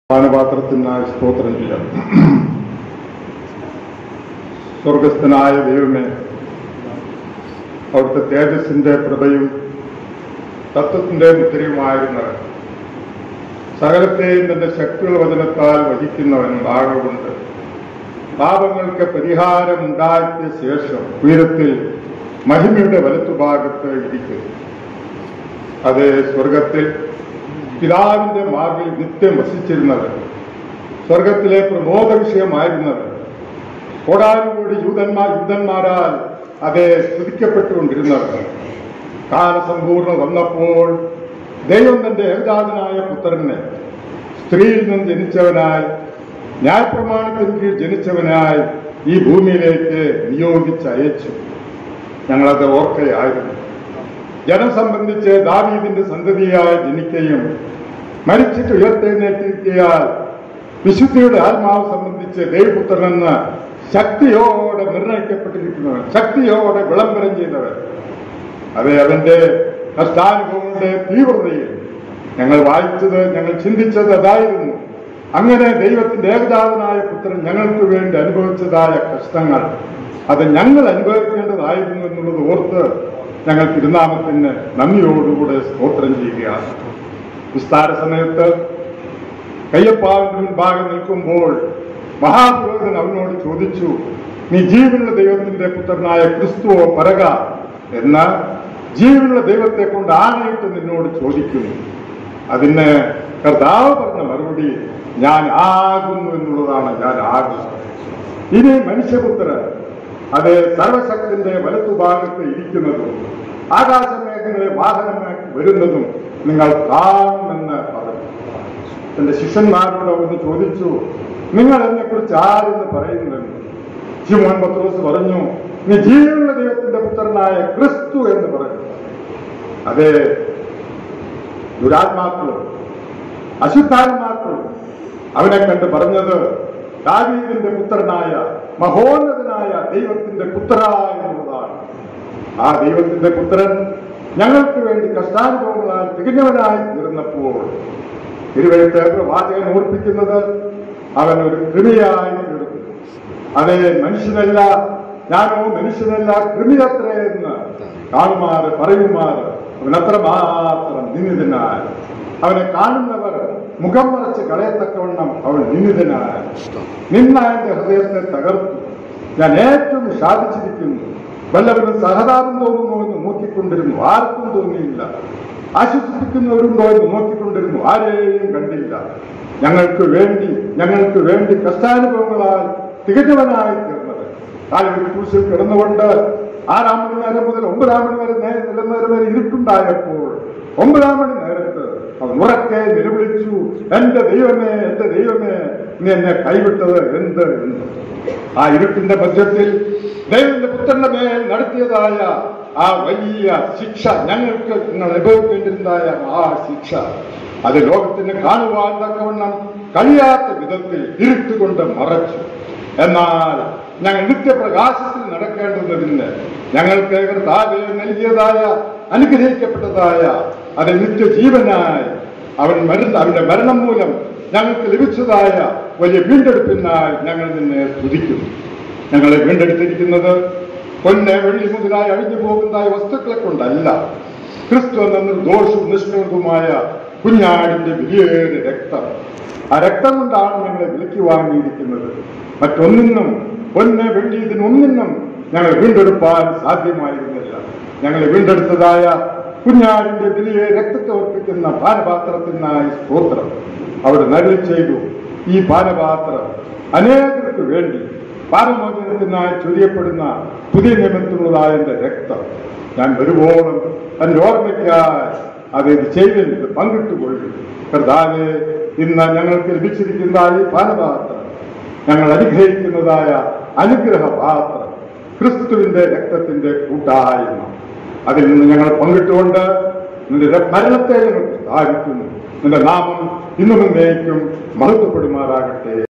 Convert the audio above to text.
പാനപാത്രത്തിനായി സ്തോത്രം ചെയ്യാം സ്വർഗസ്ഥനായ ദൈവമേ അവിടുത്തെ തേജസ്സിന്റെ പ്രഭയും തത്വത്തിന്റെ മുദ്രയുമായിരുന്നവൻ സകലത്തെയും തന്റെ ശക്തിയുള്ള വചനത്താൽ വഹിക്കുന്നവൻ ഭാഗമുണ്ട് പാപങ്ങൾക്ക് പരിഹാരം ഉണ്ടാക്കിയ ശേഷം ഉയരത്തിൽ മഹിമയുടെ വലത്തുഭാഗത്ത് ഇരിക്കുന്നു അതേ സ്വർഗത്തിൽ പിതാവിന്റെ മാർഗിൽ നിത്യം വസിച്ചിരുന്നവൻ സ്വർഗത്തിലെ പ്രമോദ വിഷയമായിരുന്നവൻ കോടാനുകോടി യൂതന്മാർ യൂതന്മാരാൽ അതെ സ്തുതിക്കപ്പെട്ടുകൊണ്ടിരുന്നവർ കാലസമ്പൂർണ്ണ വന്നപ്പോൾ ദൈവം തന്റെ ഏകജാതനായ പുത്രനെ സ്ത്രീയിൽ നിന്ന് ജനിച്ചവനായി ന്യായപ്രമാണത്തിന് കീഴിൽ ജനിച്ചവനായി ഈ ഭൂമിയിലേക്ക് നിയോഗിച്ചയച്ചു ഞങ്ങളത് ഓർക്കയായിരുന്നു ജനം സംബന്ധിച്ച് ദാവീദിന്റെ സന്തതിയായി ജനിക്കുകയും മരിച്ചിട്ട് ഉയർത്തെഴുന്നേറ്റിരിക്കയാൽ വിശുദ്ധിയുടെ ആത്മാവ് സംബന്ധിച്ച് ദൈവപുത്രനെന്ന് ശക്തിയോടെ നിർണയിക്കപ്പെട്ടിരിക്കുന്നവൻ ശക്തിയോടെ വിളംബരം ചെയ്തവൻ അതെ അവന്റെ കഷ്ടാനുഭവങ്ങളുടെ തീവ്രതയിൽ ഞങ്ങൾ വായിച്ചത് ഞങ്ങൾ ചിന്തിച്ചത് അതായിരുന്നു അങ്ങനെ ദൈവത്തിന്റെ ഏകജാതനായ പുത്രൻ ഞങ്ങൾക്ക് വേണ്ടി അനുഭവിച്ചതായ കഷ്ടങ്ങൾ അത് ഞങ്ങൾ അനുഭവിക്കേണ്ടതായിരുന്നു എന്നുള്ളത് ഓർത്ത് ഞങ്ങൾ തിരുനാമത്തിന് നന്ദിയോടുകൂടെ സ്തോത്രം ചെയ്യുകയാണ് വിസ്താര സമയത്ത് കയ്യപ്പാവിന്റെ മുൻപാകെ നിൽക്കുമ്പോൾ മഹാപുരോഹിതൻ അവനോട് ചോദിച്ചു നീ ജീവനുള്ള ദൈവത്തിന്റെ പുത്രനായ ക്രിസ്തുവോ പറക എന്ന് ജീവനുള്ള ദൈവത്തെ കൊണ്ട് ആണയിട്ട് നിന്നോട് ചോദിക്കുന്നു അതിന് കർത്താവ് പറഞ്ഞ മറുപടി ഞാൻ ആകുന്നു എന്നുള്ളതാണ് ഞാൻ ആകുന്നു ഇനി മനുഷ്യപുത്രൻ അത് സർവശക്തിന്റെ വലത്തുഭാഗത്ത് ഇരിക്കുന്നതും ആകാശമേഖലയെ വാഹനമാക്കി വരുന്നതും നിങ്ങൾ കാണുമെന്ന് പറഞ്ഞു തന്റെ ശിഷ്യന്മാരോട് ഒന്ന് ചോദിച്ചു നിങ്ങൾ എന്നെ കുറിച്ച് ആരെന്ന് പറയുന്നുവെന്ന് ശിമോൻ പത്രോസ് പറഞ്ഞു നീ ജീവനുള്ള ദൈവത്തിന്റെ പുത്രനായ ക്രിസ്തു എന്ന് പറഞ്ഞു അതെ ദുരാത്മാക്കളും അശുദ്ധാത്മാക്കളും അവനെ കണ്ട് പറഞ്ഞത് ദാവീദിന്റെ പുത്രനായ മഹോന്നതനായ ദൈവത്തിന്റെ പുത്രനായ എന്നുള്ളതാണ് ആ ദൈവത്തിന്റെ പുത്രൻ ഞങ്ങൾക്ക് വേണ്ടി കഷ്ടാനുഭവങ്ങളാൽ തികഞ്ഞവനായി തീർന്നപ്പോൾ തിരുവഴുത്തേക്ക് വാചകൻ ഓർപ്പിക്കുന്നത് അവൻ ഒരു കൃമിയായി തീർന്നു അതെ മനുഷ്യനല്ല ഞാനോ മനുഷ്യനല്ല കൃമിയത്രേ എന്ന് കാണുമാറ് പറയുമാറ് അവൻ അത്രമാത്രം നിന്നിതനായി അവനെ കാണുന്നവർ മുഖം മറച്ച് കളയത്തക്കവണ്ണം അവൻ നിന്നിതനായി നിന്ന എന്റെ ഹൃദയത്തെ തകർത്തു ഞാൻ ഏറ്റവും ശാദിച്ചിരിക്കുന്നു വല്ലവരും സഹതാപം തോന്നുന്നു എന്ന് നോക്കിക്കൊണ്ടിരുന്നു ആർക്കും തോന്നിയില്ല ആശ്വസിപ്പിക്കുന്നവരുണ്ടോ എന്ന് നോക്കിക്കൊണ്ടിരുന്നു ആരെയും കണ്ടില്ല ഞങ്ങൾക്ക് വേണ്ടി ഞങ്ങൾക്ക് വേണ്ടി കഷ്ടാനുഭവങ്ങളാൽ തികഞ്ഞവനായി തീർന്നത് കാലൊരു ക്രൂശിൽ കിടന്നുകൊണ്ട് ആറാം മണി നേരം മുതൽ ഒമ്പതാം മണി വരെ നേ- നിലനേരം വരെ ഇരുട്ടുണ്ടായപ്പോൾ ഒമ്പതാം മണി നേരത്ത് അവൻ ഉറക്കെ നിലവിളിച്ചു എന്റെ ദൈവമേ എന്റെ ദൈവമേ നീ എന്നെ കൈവിട്ടത് എന്ത് എന്ന് ആ ഇരുട്ടിന്റെ മധ്യത്തിൽ ദൈവത്തിന്റെ പുത്രന്റെ മേൽ നടത്തിയതായ ആ വലിയ ശിക്ഷ ഞങ്ങൾക്ക് നിങ്ങൾ അനുഭവിക്കേണ്ടിരുന്നതായ ആ ശിക്ഷ അത് ലോകത്തിന് കാണുവാൻ തക്കവണ്ണം കഴിയാത്ത വിധത്തിൽ ഇരുട്ടുകൊണ്ട് മറച്ചു എന്നാൽ ഞങ്ങൾ നിത്യപ്രകാശത്തിൽ നടക്കേണ്ടുന്നതിന് ഞങ്ങൾക്ക് കർത്താവെ നൽകിയതായ അനുഗ്രഹിക്കപ്പെട്ടതായ അത് നിത്യജീവനായി അവൻ മരുന്ന് അവന്റെ മരണം മൂലം ഞങ്ങൾക്ക് ലഭിച്ചതായ വലിയ വീണ്ടെടുപ്പിനായി ഞങ്ങൾ നിന്നെ സ്തുതിക്കുന്നു ഞങ്ങളെ വീണ്ടെടുത്തിരിക്കുന്നത് പൊന്ന് വെള്ളി മുതലായി അഴിഞ്ഞു പോകുന്നതായ വസ്തുക്കളെ കൊണ്ടല്ല ക്രിസ്തു എന്ന നിർദോഷവും നിഷ്കളങ്കവുമായ കുഞ്ഞാടിന്റെ വലിയൊരു രക്തം ആ രക്തം കൊണ്ടാണ് ഞങ്ങളെ വിലക്കി വാങ്ങിയിരിക്കുന്നത് മറ്റൊന്നിനും പൊന്ന് വെള്ളി ഇതിനൊന്നിനും ഞങ്ങൾ വീണ്ടെടുപ്പാൻ സാധ്യമായിരുന്നില്ല ഞങ്ങളെ വീണ്ടെടുത്തതായ കുഞ്ഞാടിന്റെ വലിയ രക്തത്തെ ഓർപ്പിക്കുന്ന പാനപാത്രത്തിനായി സ്തോത്രം അവിടെ നരളി ചെയ്തു ഈ പാനപാത്രം അനേകർക്ക് വേണ്ടി പാരമോചനത്തിനായി ചൊരിയപ്പെടുന്ന പുതിയ നിയമത്തിലുള്ളതായ എന്റെ രക്തം ഞാൻ വരുവോളം എന്റെ ഓർമ്മയ്ക്കായി അത് ഇത് ചെയ്തിട്ട് പങ്കിട്ടുകൊള്ളു കർത്താവെ ഇന്ന് ഞങ്ങൾക്ക് ലഭിച്ചിരിക്കുന്ന ഈ പാനപാത്രം ഞങ്ങൾ അനുഗ്രഹിക്കുന്നതായ അനുഗ്രഹ പാത്രം ക്രിസ്തുവിന്റെ രക്തത്തിന്റെ കൂട്ടായ്മ അതിൽ നിന്ന് ഞങ്ങൾ പങ്കിട്ടുകൊണ്ട് നിന്റെ മരണത്തെ ഞങ്ങൾ സ്ഥാപിക്കുന്നു നിന്റെ നാമം ഇന്നും എന്നേക്കും മഹത്വപ്പെടുമാറാകട്ടെ